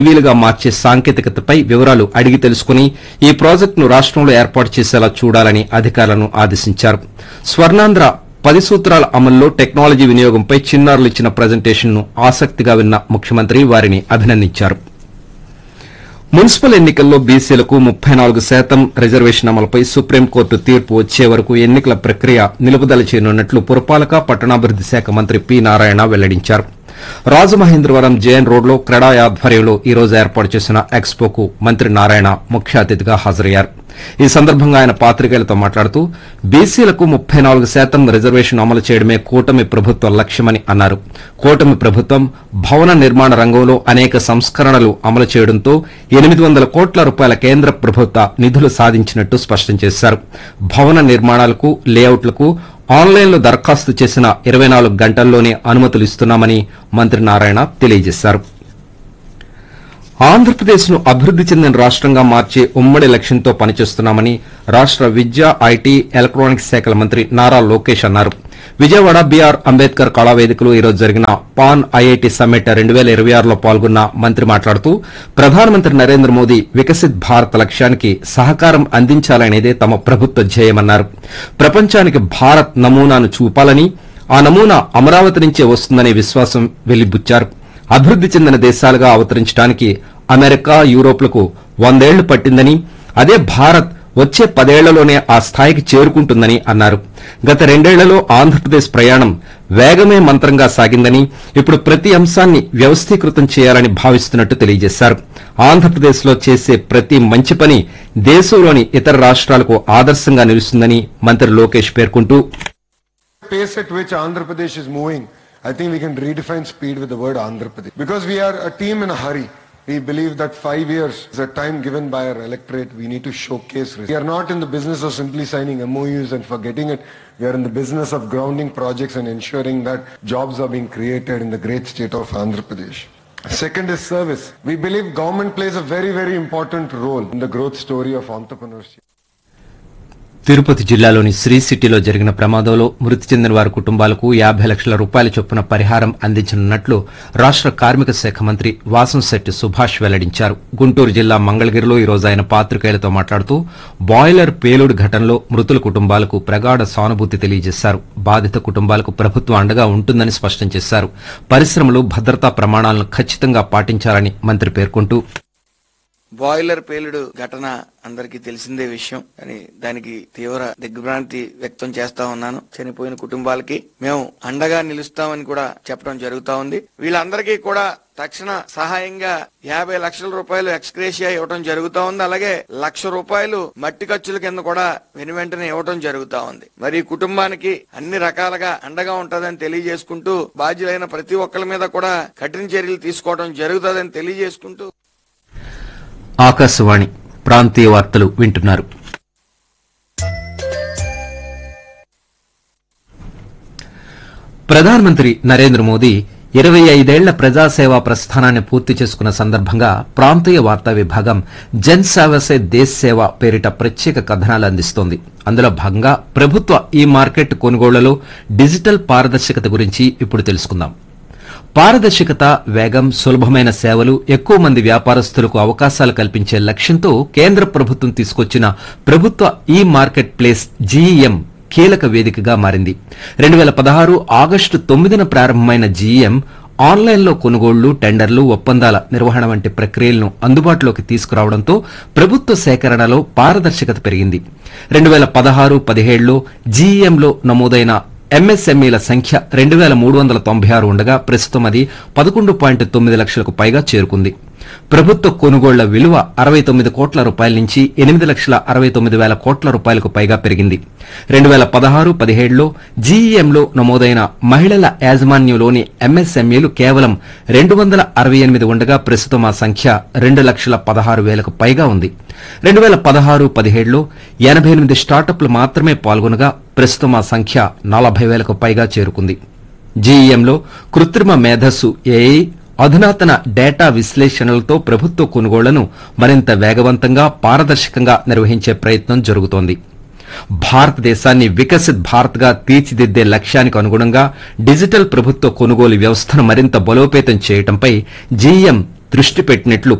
వీలుగా మార్చే సాంకేతికతపై వివరాలు అడిగి తెలుసుకుని ఈ ప్రాజెక్టును రాష్టంలో ఏర్పాటు చేసేలా చూడాలని అధికారులను ఆదేశించారు స్వర్ణాంధ్ర పది సూత్రాల అమల్లో టెక్నాలజీ వినియోగంపై చిన్నారులు ఇచ్చిన ప్రజెంటేషన్ను ఆసక్తిగా విన్న ముఖ్యమంత్రి వారిని అభినందించారు మున్సిపల్ ఎన్నికల్లో బీసీలకు ముప్పై నాలుగు శాతం రిజర్వేషన్ అమలుపై సుప్రీంకోర్టు తీర్పు వచ్చే వరకు ఎన్నికల ప్రక్రియ నిలుపుదల చేయనున్నట్లు పురపాలక పట్టణాభివృద్ది శాఖ మంత్రి పి నారాయణ వెల్లడించారు రాజమహేంద్రవరం జేఎన్ రోడ్లో క్రెడా ఆధ్వర్యంలో ఈ రోజు ఏర్పాటు చేసిన ఎక్స్పోకు మంత్రి నారాయణ ముఖ్య అతిథిగా హాజరయ్యారు ఈ సందర్భంగా ఆయన పాత్రికేయులతో మాట్లాడుతూ బీసీలకు ముప్పై నాలుగు శాతం రిజర్వేషన్ అమలు చేయడమే కూటమి ప్రభుత్వ లక్ష్యమని అన్నారు కూటమి ప్రభుత్వం భవన నిర్మాణ రంగంలో అనేక సంస్కరణలు అమలు చేయడంతో ఎనిమిది వందల కోట్ల రూపాయల కేంద్ర ప్రభుత్వ నిధులు సాధించినట్టు స్పష్టం చేశారు భవన నిర్మాణాలకు లేఅవుట్లకు ఆన్లైన్లో దరఖాస్తు చేసిన ఇరవై నాలుగు గంటల్లోనే అనుమతులు ఇస్తున్నామని మంత్రి నారాయణ తెలియజేశారు ఆంధ్రప్రదేశ్ను అభివృద్ది చెందిన రాష్టంగా మార్చే ఉమ్మడి లక్ష్యంతో పనిచేస్తున్నామని రాష్ట విద్య ఐటీ ఎలక్ట్రానిక్స్ శాఖల మంత్రి నారా లోకేష్ అన్నారు విజయవాడ బీఆర్ అంబేద్కర్ కళావేదికలో ఈరోజు జరిగిన పాన్ ఐఐటి సమ్మిట్ రెండు వేల ఇరవై ఆరులో పాల్గొన్న మంత్రి మాట్లాడుతూ ప్రధానమంత్రి నరేంద్ర మోదీ వికసిత్ భారత్ లక్ష్యానికి సహకారం అందించాలనేదే తమ ప్రభుత్వ ధ్యేయమన్నారు ప్రపంచానికి భారత్ నమూనాను చూపాలని ఆ నమూనా అమరావతి నుంచే వస్తుందనే విశ్వాసం వెలిబుచ్చారు అభివృద్ది చెందిన దేశాలుగా అవతరించడానికి అమెరికా యూరోప్లకు వందేళ్లు పట్టిందని అదే భారత్ వచ్చే పదేళ్లలోనే ఆ స్థాయికి చేరుకుంటుందని అన్నారు గత రెండేళ్లలో ఆంధ్రప్రదేశ్ ప్రయాణం వేగమే మంత్రంగా సాగిందని ఇప్పుడు ప్రతి అంశాన్ని వ్యవస్థీకృతం చేయాలని భావిస్తున్నట్టు తెలియజేశారు ఆంధ్రప్రదేశ్లో చేసే ప్రతి మంచి పని దేశంలోని ఇతర రాష్ట్రాలకు ఆదర్శంగా నిలుస్తుందని మంత్రి లోకేష్ పేర్కొంటూ pace at which Andhra Pradesh is moving, I think we can redefine speed with the word Andhra Pradesh. Because we are a team in a hurry. We believe that five years is a time given by our electorate. We need to showcase. results. We are not in the business of simply signing MOUs and forgetting it. We are in the business of grounding projects and ensuring that jobs are being created in the great state of Andhra Pradesh. Second is service. We believe government plays a very, very important role in the growth story of entrepreneurship. Tirupati జిల్లాలోని శ్రీ సిటీలో జరిగిన ప్రమాదంలో మృతి చెందిన వారి కుటుంబాలకు యాభై లక్షల రూపాయల చొప్పున పరిహారం అందించనున్నట్లు రాష్ట కార్మిక శాఖ మంత్రి వాసంశెట్టి సుభాష్ వెల్లడించారు గుంటూరు జిల్లా మంగళగిరిలో ఈ రోజు ఆయన పాత్రికేయులతో మాట్లాడుతూ బాయిలర్ పేలుడు ఘటనలో మృతుల కుటుంబాలకు ప్రగాఢ సానుభూతి తెలియజేశారు బాధిత కుటుంబాలకు ప్రభుత్వం అండగా ఉంటుందని స్పష్టం చేశారు పరిశ్రమలు భద్రతా ప్రమాణాలను ఖచ్చితంగా పాటించాలని మంత్రి పేర్కొంటూ బాయిలర్ పేలుడు ఘటన అందరికీ తెలిసిందే విషయం కానీ దానికి తీవ్ర దిగ్భ్రాంతి వ్యక్తం చేస్తా ఉన్నాను చనిపోయిన కుటుంబాలకి మేము అండగా నిలుస్తామని కూడా చెప్పడం జరుగుతా ఉంది వీళ్ళందరికీ కూడా తక్షణ సహాయంగా యాభై లక్షల రూపాయలు ఎక్స్గ్రేషియా ఇవ్వడం జరుగుతా ఉంది అలాగే లక్ష రూపాయలు మట్టి ఖర్చుల కింద కూడా వెను వెంటనే ఇవ్వడం జరుగుతా ఉంది మరి ఈ కుటుంబానికి అన్ని రకాలుగా అండగా ఉంటుందని తెలియజేసుకుంటూ బాధ్యులైన ప్రతి ఒక్కరి మీద కూడా కఠిన చర్యలు తీసుకోవడం జరుగుతుందని తెలియజేసుకుంటూ ఆకాశవాణి ప్రాంతీయ వార్తలు వింటున్నారు ప్రధానమంత్రి నరేంద్ర మోదీ ఇరవై ఐదేళ్ల ప్రజాసేవా ప్రస్థానాన్ని పూర్తి చేసుకున్న సందర్భంగా ప్రాంతీయ వార్తా విభాగం జన్ సేవసే దేశ్ సేవ పేరిట ప్రత్యేక కథనాలు అందిస్తోంది అందులో భాగంగా ప్రభుత్వ ఈ మార్కెట్ కొనుగోళ్లలో డిజిటల్ పారదర్శకత గురించి ఇప్పుడు తెలుసుకుందాం పారదర్శకత వేగం సులభమైన సేవలు ఎక్కువ మంది వ్యాపారస్తులకు అవకాశాలు కల్పించే లక్ష్యంతో కేంద్ర ప్రభుత్వం తీసుకొచ్చిన ప్రభుత్వ ఈ మార్కెట్ ప్లేస్ జీఈఎం కీలక వేదికగా మారింది రెండు వేల పదహారు ఆగస్టు తొమ్మిదిన ప్రారంభమైన జీఈఎం ఆన్లైన్లో కొనుగోళ్లు టెండర్లు ఒప్పందాల నిర్వహణ వంటి ప్రక్రియలను అందుబాటులోకి తీసుకురావడంతో ప్రభుత్వ సేకరణలో పారదర్శకత పెరిగింది రెండు వేల పదహారు పదిహేడులో జీఈఎంలో నమోదైన ఎంఎస్ఎంఈల సంఖ్య రెండు వేల మూడు వందల తొంభై ఆరు ఉండగా ప్రస్తుతం అది పదకొండు పాయింట్ తొమ్మిది లక్షలకు పైగా చేరుకుంది ప్రభుత్వ కొనుగోళ్ల విలువ అరవై తొమ్మిది కోట్ల రూపాయల నుంచి ఎనిమిది లక్షల అరవై తొమ్మిది వేల కోట్ల రూపాయలకు పైగా పెరిగింది రెండు వేల పదహారు పదిహేడులో జీఈఎంలో నమోదైన మహిళల యాజమాన్యంలోని ఎంఎస్ఎంఈలు కేవలం రెండు వందల అరవై ఎనిమిది ఉండగా ప్రస్తుతం ఆ సంఖ్య రెండు లక్షల పదహారు వేలకు పైగా ఉంది రెండు వేల పదహారు పదిహేడులో ఎనభై ఎనిమిది స్టార్టప్లు మాత్రమే పాల్గొనగా ప్రస్తుతం ఆ సంఖ్య నలభై వేలకు పైగా చేరుకుంది జీఈఎంలో కృత్రిమ మేధస్సు ఏఐ అధునాతన డేటా విశ్లేషణలతో ప్రభుత్వ కొనుగోళ్లను మరింత వేగవంతంగా పారదర్శకంగా నిర్వహించే ప్రయత్నం జరుగుతోంది భారతదేశాన్ని వికసిత్ భారత్గా తీర్చిదిద్దే లక్ష్యానికి అనుగుణంగా డిజిటల్ ప్రభుత్వ కొనుగోలు వ్యవస్థను మరింత బలోపేతం చేయడంపై జీఎం దృష్టి పెట్టినట్లు